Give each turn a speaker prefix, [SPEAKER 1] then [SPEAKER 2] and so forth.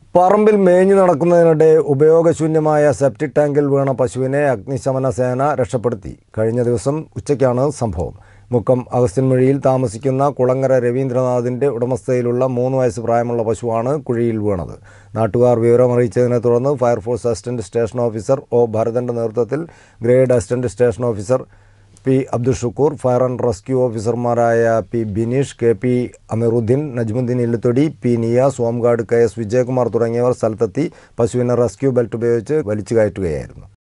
[SPEAKER 1] പറമ്പിൽ മേഞ്ഞു നടക്കുന്നതിനിടെ ഉപയോഗശൂന്യമായ സെപ്റ്റിക് ടാങ്കിൽ വീണ പശുവിനെ അഗ്നിശമന സേന രക്ഷപ്പെടുത്തി കഴിഞ്ഞ ദിവസം ഉച്ചയ്ക്കാണ് സംഭവം മുക്കം അഗസ്ത്യൻമൊഴിയിൽ താമസിക്കുന്ന കുളങ്ങര രവീന്ദ്രനാഥിൻ്റെ ഉടമസ്ഥയിലുള്ള മൂന്ന് വയസ്സ് പ്രായമുള്ള പശുവാണ് കുഴിയിൽ വീണത് നാട്ടുകാർ വിവരമറിയിച്ചതിനെ തുടർന്ന് fire force assistant station officer O ഭരതൻ്റെ നേതൃത്വത്തിൽ grade assistant station officer P Abdul Shukoor fire and rescue ഓഫീസർമാരായ P Bineesh K P Ameeruddin Najmuddin Illuthodi P Niyas home guard K S Vijayakumar തുടങ്ങിയവർ സ്ഥലത്തെത്തി പശുവിനെ റെസ്ക്യൂ ബെൽറ്റ് ഉപയോഗിച്ച് വലിച്ചു കയറ്റുകയായിരുന്നു